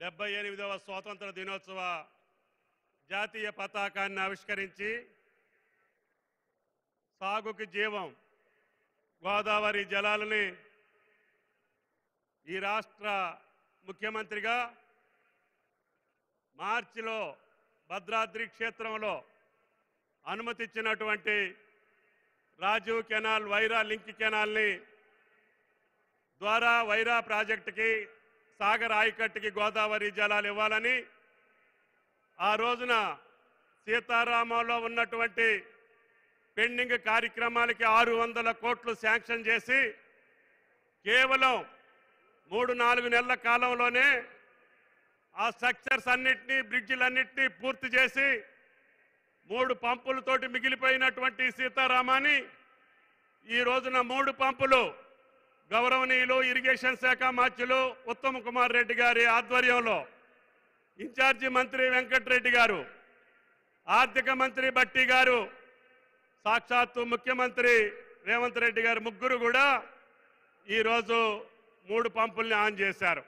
డెబ్బై ఎనిమిదవ స్వాతంత్ర దినోత్సవ జాతీయ పతాకాన్ని ఆవిష్కరించి సాగుకి జీవం గోదావరి జలాలని ఈ రాష్ట్ర ముఖ్యమంత్రిగా మార్చిలో భద్రాద్రి క్షేత్రంలో అనుమతిచ్చినటువంటి రాజీవ్ కెనాల్ వైరా లింక్ కెనాల్ని ద్వారా వైరా ప్రాజెక్టుకి సాగర్ ఆయకట్టుకి గోదావరి జలాలు ఇవ్వాలని ఆ రోజున సీతారామంలో ఉన్నటువంటి పెండింగ్ కార్యక్రమాలకి ఆరు వందల కోట్లు శాంక్షన్ చేసి కేవలం మూడు నాలుగు నెలల కాలంలోనే ఆ స్ట్రక్చర్స్ అన్నిటినీ బ్రిడ్జిలన్నింటినీ పూర్తి చేసి మూడు పంపులతోటి మిగిలిపోయినటువంటి సీతారామాని ఈ రోజున మూడు పంపులు గౌరవనీయులు ఇరిగేషన్ శాఖ మార్చులు ఉత్తమ్ కుమార్ రెడ్డి గారి ఆధ్వర్యంలో ఇన్ఛార్జి మంత్రి వెంకటరెడ్డి గారు ఆర్థిక మంత్రి బట్టి గారు సాక్షాత్తు ముఖ్యమంత్రి రేవంత్ రెడ్డి గారు ముగ్గురు కూడా ఈరోజు మూడు పంపుల్ని ఆన్ చేశారు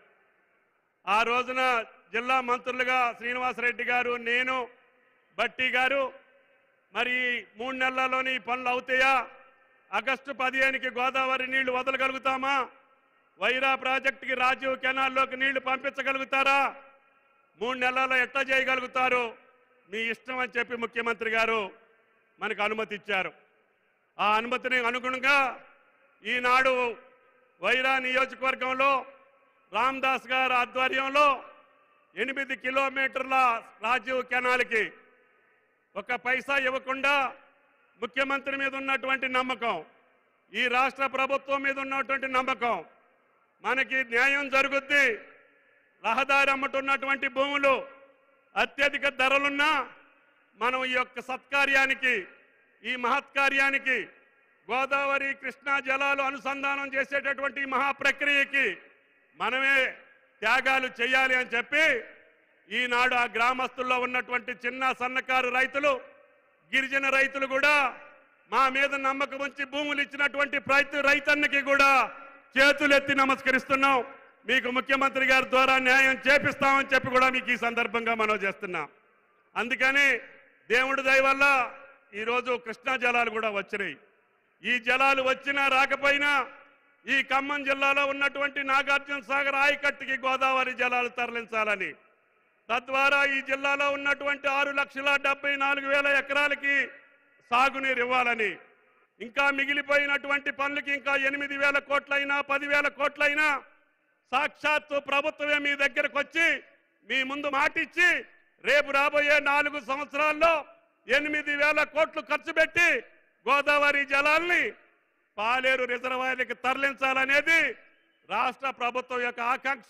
ఆ రోజున జిల్లా మంత్రులుగా శ్రీనివాసరెడ్డి గారు నేను బట్టి గారు మరి ఈ మూడు నెలల్లోని ఈ పనులు అవుతాయా ఆగస్టు పదిహేనుకి గోదావరి నీళ్లు వదలగలుగుతామా వైరా ప్రాజెక్టుకి రాజీవ్ కెనాల్లోకి నీళ్లు పంపించగలుగుతారా మూడు నెలల్లో ఎట్లా చేయగలుగుతారు మీ ఇష్టం అని చెప్పి ముఖ్యమంత్రి గారు మనకు అనుమతి ఇచ్చారు ఆ అనుమతిని అనుగుణంగా ఈనాడు వైరా నియోజకవర్గంలో రామ్దాస్ గారి ఆధ్వర్యంలో ఎనిమిది కిలోమీటర్ల రాజీవ్ కెనాల్కి ఒక పైసా ఇవ్వకుండా ముఖ్యమంత్రి మీద ఉన్నటువంటి నమ్మకం ఈ రాష్ట్ర ప్రభుత్వం మీద ఉన్నటువంటి నమ్మకం మనకి న్యాయం జరుగుద్ది రహదారి అమ్ముతున్నటువంటి భూములు అత్యధిక ధరలున్నా మనం ఈ యొక్క సత్కార్యానికి ఈ మహత్కార్యానికి గోదావరి కృష్ణా జలాలు అనుసంధానం చేసేటటువంటి ఈ మహా ప్రక్రియకి మనమే త్యాగాలు చేయాలి అని చెప్పి ఈనాడు ఆ గ్రామస్తుల్లో ఉన్నటువంటి చిన్న సన్నకారు రైతులు గిరిజన రైతులు కూడా మా మీద నమ్మకం ఉంచి భూములు ఇచ్చినటువంటి ప్రతి రైతన్నకి కూడా చేతులెత్తి నమస్కరిస్తున్నాం మీకు ముఖ్యమంత్రి గారి ద్వారా న్యాయం చేపిస్తామని చెప్పి కూడా మీకు ఈ సందర్భంగా మనం చేస్తున్నాం అందుకని దేవుడి దయ వల్ల ఈరోజు కృష్ణా జలాలు కూడా వచ్చినాయి ఈ జలాలు వచ్చినా రాకపోయినా ఈ ఖమ్మం జిల్లాలో ఉన్నటువంటి నాగార్జున సాగర్ ఆయకట్టుకి గోదావరి జలాలు తరలించాలని తద్వారా ఈ జిల్లాలో ఉన్నటువంటి ఆరు లక్షల డెబ్బై నాలుగు వేల ఎకరాలకి సాగునీరు ఇవ్వాలని ఇంకా మిగిలిపోయినటువంటి పనులకి ఇంకా ఎనిమిది వేల కోట్లైనా పదివేల కోట్లైనా సాక్షాత్తు ప్రభుత్వమే మీ దగ్గరకు వచ్చి మీ ముందు మాటిచ్చి రేపు రాబోయే నాలుగు సంవత్సరాల్లో ఎనిమిది వేల కోట్లు ఖర్చు పెట్టి గోదావరి జలాల్ని పాలేరు రిజర్వాయర్లకు తరలించాలనేది రాష్ట్ర ప్రభుత్వం యొక్క ఆకాంక్ష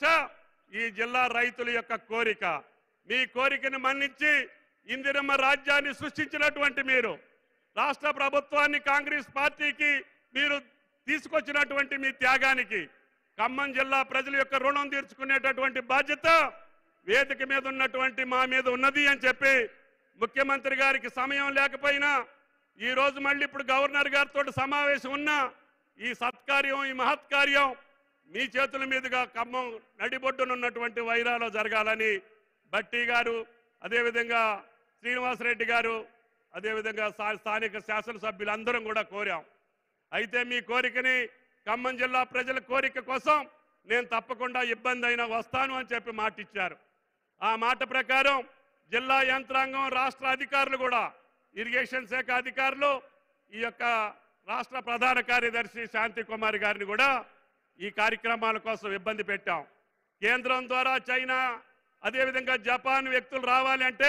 ఈ జిల్లా రైతుల యొక్క కోరిక మీ కోరికను మన్నించి ఇందిరమ్మ రాజ్యాన్ని సృష్టించినటువంటి మీరు రాష్ట్ర ప్రభుత్వాన్ని కాంగ్రెస్ పార్టీకి మీరు తీసుకొచ్చినటువంటి మీ త్యాగానికి ఖమ్మం జిల్లా ప్రజల యొక్క రుణం తీర్చుకునేటటువంటి బాధ్యత వేదిక మీద ఉన్నటువంటి మా మీద ఉన్నది అని చెప్పి ముఖ్యమంత్రి గారికి సమయం లేకపోయినా ఈ రోజు మళ్ళీ ఇప్పుడు గవర్నర్ గారితో సమావేశం ఉన్నా ఈ సత్కార్యం ఈ మహత్కార్యం మీ చేతుల మీదుగా ఖమ్మం నడిబొడ్డునున్నటువంటి వైరాలో జరగాలని బట్టి గారు అదేవిధంగా శ్రీనివాసరెడ్డి గారు అదేవిధంగా స్థా- స్థానిక శాసనసభ్యులందరం కూడా కోరాం అయితే మీ కోరికని ఖమ్మం జిల్లా ప్రజల కోరిక కోసం నేను తప్పకుండా ఇబ్బంది అయినా వస్తాను అని చెప్పి మాట ఇచ్చారు ఆ మాట ప్రకారం జిల్లా యంత్రాంగం రాష్ట్ర అధికారులు కూడా ఇరిగేషన్ శాఖ అధికారులు ఈ యొక్క రాష్ట్ర ప్రధాన కార్యదర్శి శాంతి కుమార్ గారిని కూడా ఈ కార్యక్రమాల కోసం ఇబ్బంది పెట్టాం కేంద్రం ద్వారా చైనా అదేవిధంగా జపాన్ వ్యక్తులు రావాలి అంటే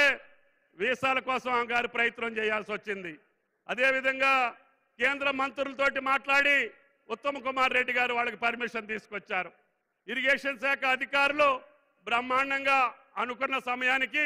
వీసాల కోసం ఆమె గారు ప్రయత్నం చేయాల్సి వచ్చింది అదేవిధంగా కేంద్ర మంత్రులతోటి మాట్లాడి ఉత్తమ్ కుమార్ రెడ్డి గారు వాళ్ళకి పర్మిషన్ తీసుకొచ్చారు ఇరిగేషన్ శాఖ అధికారులు బ్రహ్మాండంగా అనుకున్న సమయానికి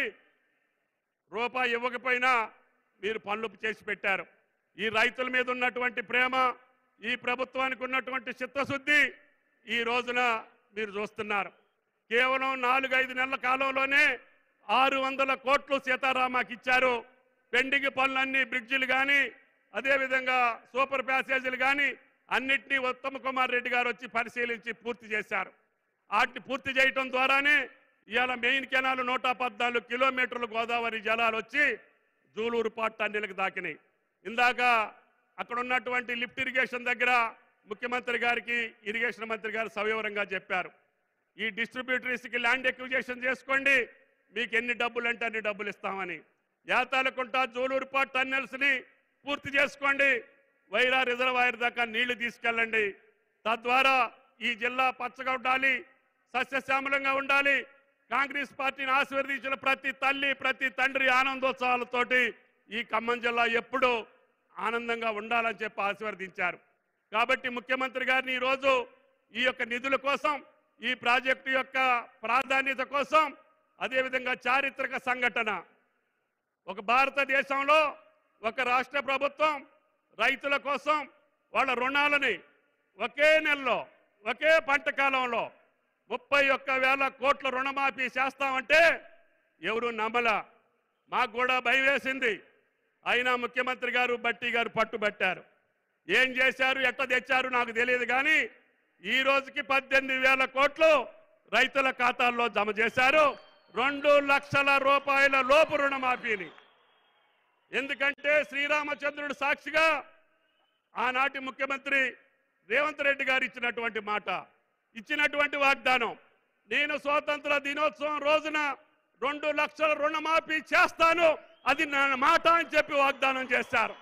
రూపాయి ఇవ్వకపోయినా మీరు పనులు చేసి పెట్టారు ఈ రైతుల మీద ఉన్నటువంటి ప్రేమ ఈ ప్రభుత్వానికి ఉన్నటువంటి చిత్తశుద్ధి ఈ రోజున మీరు చూస్తున్నారు కేవలం నాలుగైదు నెలల కాలంలోనే ఆరు వందల కోట్లు సీతారామాకి ఇచ్చారు పెండింగ్ పనులన్నీ బ్రిడ్జిలు కానీ అదేవిధంగా సూపర్ ప్యాసేజీలు కానీ అన్నిటినీ ఉత్తమ్ కుమార్ రెడ్డి గారు వచ్చి పరిశీలించి పూర్తి చేశారు వాటిని పూర్తి చేయటం ద్వారానే ఇవాళ మెయిన్ కెనాల్ నూట పద్నాలుగు కిలోమీటర్లు గోదావరి జలాలు వచ్చి జూలూరు పాట్ టన్నెలకు దాకినాయి ఇందాక అక్కడ ఉన్నటువంటి లిఫ్ట్ ఇరిగేషన్ దగ్గర ముఖ్యమంత్రి గారికి ఇరిగేషన్ మంత్రి గారు సవివరంగా చెప్పారు ఈ డిస్ట్రిబ్యూటరీస్కి ల్యాండ్ ఎక్విజేషన్ చేసుకోండి మీకు ఎన్ని డబ్బులు అంటే అన్ని డబ్బులు ఇస్తామని యాతాలకుంట జూలూరుపాట్ టన్నెల్స్ని పూర్తి చేసుకోండి వైరా రిజర్వాయర్ దాకా నీళ్లు తీసుకెళ్ళండి తద్వారా ఈ జిల్లా పచ్చగా ఉండాలి సస్యశ్యామలంగా ఉండాలి కాంగ్రెస్ పార్టీని ఆశీర్వదించిన ప్రతి తల్లి ప్రతి తండ్రి ఆనందోత్సవాలతోటి ఈ ఖమ్మం జిల్లా ఎప్పుడూ ఆనందంగా ఉండాలని చెప్పి ఆశీర్వదించారు కాబట్టి ముఖ్యమంత్రి గారిని ఈరోజు ఈ యొక్క నిధుల కోసం ఈ ప్రాజెక్టు యొక్క ప్రాధాన్యత కోసం అదేవిధంగా చారిత్రక సంఘటన ఒక భారతదేశంలో ఒక రాష్ట్ర ప్రభుత్వం రైతుల కోసం వాళ్ళ రుణాలని ఒకే నెలలో ఒకే పంట కాలంలో ముప్పై ఒక్క వేల కోట్ల రుణమాఫీ చేస్తామంటే ఎవరు నమ్మల మాకు కూడా భయం వేసింది అయినా ముఖ్యమంత్రి గారు బట్టి గారు పట్టుబట్టారు ఏం చేశారు ఎట్ట తెచ్చారు నాకు తెలియదు కానీ ఈ రోజుకి పద్దెనిమిది వేల కోట్లు రైతుల ఖాతాల్లో జమ చేశారు రెండు లక్షల రూపాయల లోపు రుణమాఫీని ఎందుకంటే శ్రీరామచంద్రుడు సాక్షిగా ఆనాటి ముఖ్యమంత్రి రేవంత్ రెడ్డి గారు ఇచ్చినటువంటి మాట ఇచ్చినటువంటి వాగ్దానం నేను స్వాతంత్ర దినోత్సవం రోజున రెండు లక్షల రుణమాఫీ చేస్తాను అది నా మాట అని చెప్పి వాగ్దానం చేశారు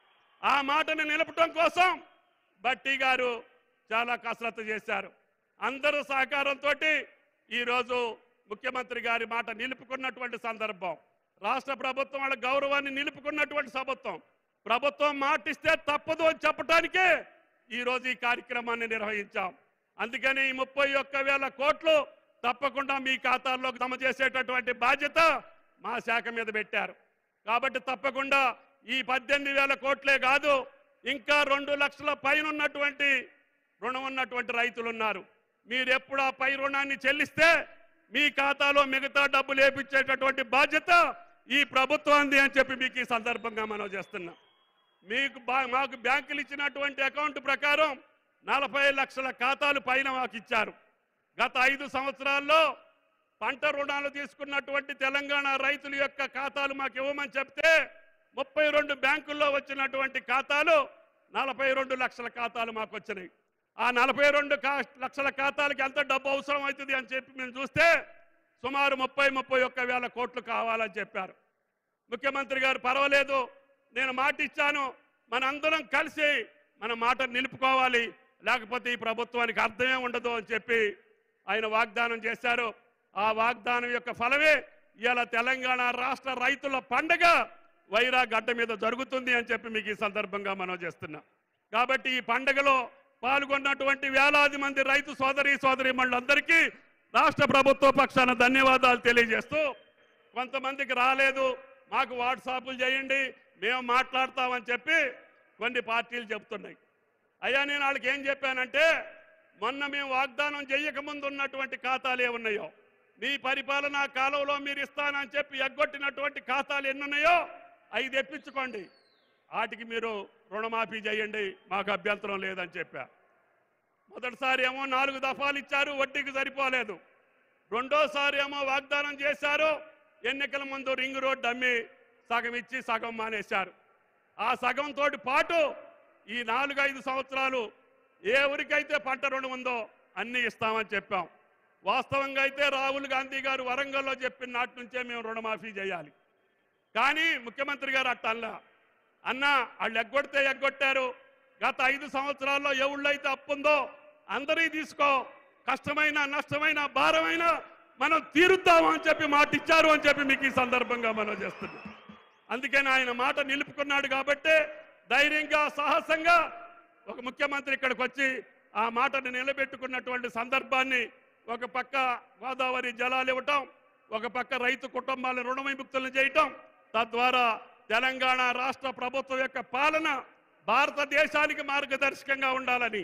ఆ మాటను నిలపటం కోసం బట్టి గారు చాలా కసరత్తు చేశారు అందరూ సహకారంతో ఈరోజు ముఖ్యమంత్రి గారి మాట నిలుపుకున్నటువంటి సందర్భం రాష్ట్ర ప్రభుత్వం వాళ్ళ గౌరవాన్ని నిలుపుకున్నటువంటి ప్రభుత్వం ప్రభుత్వం మాటిస్తే తప్పదు అని చెప్పడానికే ఈరోజు ఈ కార్యక్రమాన్ని నిర్వహించాం అందుకని ఈ ముప్పై ఒక్క వేల కోట్లు తప్పకుండా మీ ఖాతాల్లోకి జమ చేసేటటువంటి బాధ్యత మా శాఖ మీద పెట్టారు కాబట్టి తప్పకుండా ఈ పద్దెనిమిది వేల కోట్లే కాదు ఇంకా రెండు లక్షల పైన ఉన్నటువంటి రుణం ఉన్నటువంటి రైతులు ఉన్నారు మీరు ఎప్పుడు ఆ పై రుణాన్ని చెల్లిస్తే మీ ఖాతాలో మిగతా డబ్బులు వేపించేటటువంటి బాధ్యత ఈ ప్రభుత్వాన్ని అని చెప్పి మీకు ఈ సందర్భంగా మనం చేస్తున్నాం మీకు బా మాకు బ్యాంకులు ఇచ్చినటువంటి అకౌంట్ ప్రకారం నలభై లక్షల ఖాతాలు పైన మాకు ఇచ్చారు గత ఐదు సంవత్సరాల్లో పంట రుణాలు తీసుకున్నటువంటి తెలంగాణ రైతుల యొక్క ఖాతాలు మాకు ఇవ్వమని చెప్తే ముప్పై రెండు బ్యాంకుల్లో వచ్చినటువంటి ఖాతాలు నలభై రెండు లక్షల ఖాతాలు మాకు వచ్చినాయి ఆ నలభై రెండు కా- లక్షల ఖాతాలకి ఎంత డబ్బు అవసరం అవుతుంది అని చెప్పి మేము చూస్తే సుమారు ముప్పై ముప్పై ఒక్క వేల కోట్లు కావాలని చెప్పారు ముఖ్యమంత్రి గారు పర్వాలేదు నేను మాట ఇచ్చాను మనందరం కలిసి మన మాట నిలుపుకోవాలి లేకపోతే ఈ ప్రభుత్వానికి అర్థమే ఉండదు అని చెప్పి ఆయన వాగ్దానం చేశారు ఆ వాగ్దానం యొక్క ఫలమే ఇవాళ తెలంగాణ రాష్ట్ర రైతుల పండగ వైరా గడ్డ మీద జరుగుతుంది అని చెప్పి మీకు ఈ సందర్భంగా మనం చేస్తున్నాం కాబట్టి ఈ పండగలో పాల్గొన్నటువంటి వేలాది మంది రైతు సోదరి సోదరి మండలందరికీ రాష్ట్ర ప్రభుత్వ పక్షాన ధన్యవాదాలు తెలియజేస్తూ కొంతమందికి రాలేదు మాకు వాట్సాప్లు చేయండి మేము మాట్లాడతామని చెప్పి కొన్ని పార్టీలు చెప్తున్నాయి అయ్యా నేను వాళ్ళకి ఏం చెప్పానంటే మొన్న మేము వాగ్దానం చేయకముందు ఉన్నటువంటి ఖాతాలు ఏమున్నాయో మీ పరిపాలనా కాలంలో మీరు ఇస్తానని చెప్పి ఎగ్గొట్టినటువంటి ఖాతాలు ఎన్ని ఉన్నాయో అవి తెప్పించుకోండి వాటికి మీరు రుణమాఫీ చేయండి మాకు అభ్యంతరం లేదని చెప్పా మొదటిసారి ఏమో నాలుగు దఫాలు ఇచ్చారు వడ్డీకి సరిపోలేదు రెండోసారి ఏమో వాగ్దానం చేశారు ఎన్నికల ముందు రింగ్ రోడ్ అమ్మి సగం ఇచ్చి సగం మానేశారు ఆ సగం తోటి పాటు ఈ నాలుగు ఐదు సంవత్సరాలు ఏ ఊరికైతే పంట రుణం ఉందో అన్ని ఇస్తామని చెప్పాం వాస్తవంగా అయితే రాహుల్ గాంధీ గారు వరంగల్లో చెప్పిన నాటి నుంచే మేము రుణమాఫీ చేయాలి కానీ ముఖ్యమంత్రి గారు అట్టల్లా అన్న వాళ్ళు ఎగ్గొడితే ఎగ్గొట్టారు గత ఐదు సంవత్సరాల్లో ఏ ఊళ్ళైతే అప్పు ఉందో అందరి తీసుకో కష్టమైన నష్టమైన భారమైన మనం తీరుద్దాము అని చెప్పి మాట ఇచ్చారు అని చెప్పి మీకు ఈ సందర్భంగా మనం చేస్తున్నాం అందుకని ఆయన మాట నిలుపుకున్నాడు కాబట్టి ధైర్యంగా సాహసంగా ఒక ముఖ్యమంత్రి ఇక్కడికి వచ్చి ఆ మాటను నిలబెట్టుకున్నటువంటి సందర్భాన్ని ఒక పక్క గోదావరి జలాలు ఇవ్వటం ఒక పక్క రైతు కుటుంబాలను రుణ విముక్తులను చేయటం తద్వారా తెలంగాణ రాష్ట్ర ప్రభుత్వం యొక్క పాలన భారతదేశానికి మార్గదర్శకంగా ఉండాలని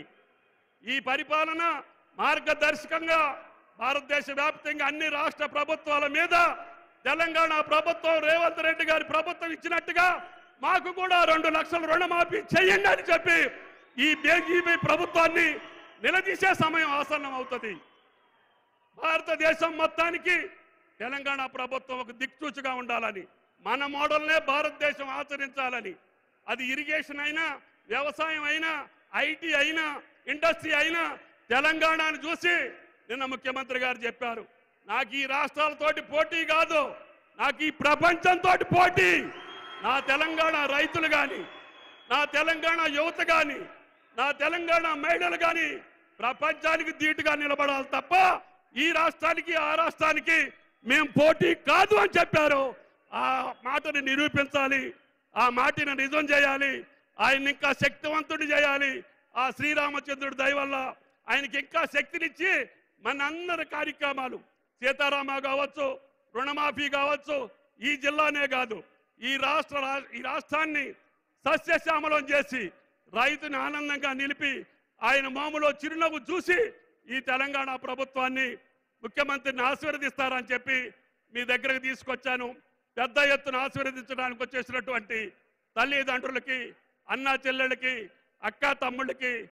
ఈ పరిపాలన మార్గదర్శకంగా భారతదేశ వ్యాప్తంగా అన్ని రాష్ట్ర ప్రభుత్వాల మీద తెలంగాణ ప్రభుత్వం రేవంత్ రెడ్డి గారి ప్రభుత్వం ఇచ్చినట్టుగా మాకు కూడా రెండు లక్షల రుణమాఫీ చేయండి అని చెప్పి ఈ బీజేపీ ప్రభుత్వాన్ని నిలదీసే సమయం ఆసన్నం అవుతుంది భారతదేశం మొత్తానికి తెలంగాణ ప్రభుత్వం ఒక దిక్సూచిగా ఉండాలని మన మోడల్నే భారతదేశం ఆచరించాలని అది ఇరిగేషన్ అయినా వ్యవసాయం అయినా ఐటీ అయినా ఇండస్ట్రీ అయినా తెలంగాణను చూసి నిన్న ముఖ్యమంత్రి గారు చెప్పారు నాకు ఈ రాష్ట్రాలతోటి పోటీ కాదు నాకు ఈ ప్రపంచంతో పోటీ నా తెలంగాణ రైతులు కానీ నా తెలంగాణ యువత కానీ నా తెలంగాణ మహిళలు కానీ ప్రపంచానికి ధీటుగా నిలబడాలి తప్ప ఈ రాష్ట్రానికి ఆ రాష్ట్రానికి మేము పోటీ కాదు అని చెప్పారు ఆ మాటని నిరూపించాలి ఆ మాటని నిజం చేయాలి ఆయన ఇంకా శక్తివంతుడు చేయాలి ఆ శ్రీరామచంద్రుడి దయ వల్ల ఆయనకి ఇంకా శక్తినిచ్చి మన అందరి కార్యక్రమాలు సీతారామ కావచ్చు రుణమాఫీ కావచ్చు ఈ జిల్లానే కాదు ఈ రాష్ట్ర రా- ఈ రాష్ట్రాన్ని సస్యశ్యామలం చేసి రైతుని ఆనందంగా నిలిపి ఆయన మామూలు చిరునవ్వు చూసి ఈ తెలంగాణ ప్రభుత్వాన్ని ముఖ్యమంత్రిని ఆశీర్వదిస్తారని చెప్పి మీ దగ్గరకు తీసుకొచ్చాను పెద్ద ఎత్తున ఆశీర్వదించడానికి వచ్చేసినటువంటి తల్లిదండ్రులకి అన్నా చెల్లెళ్ళకి అక్క తమ్ముళ్ళకి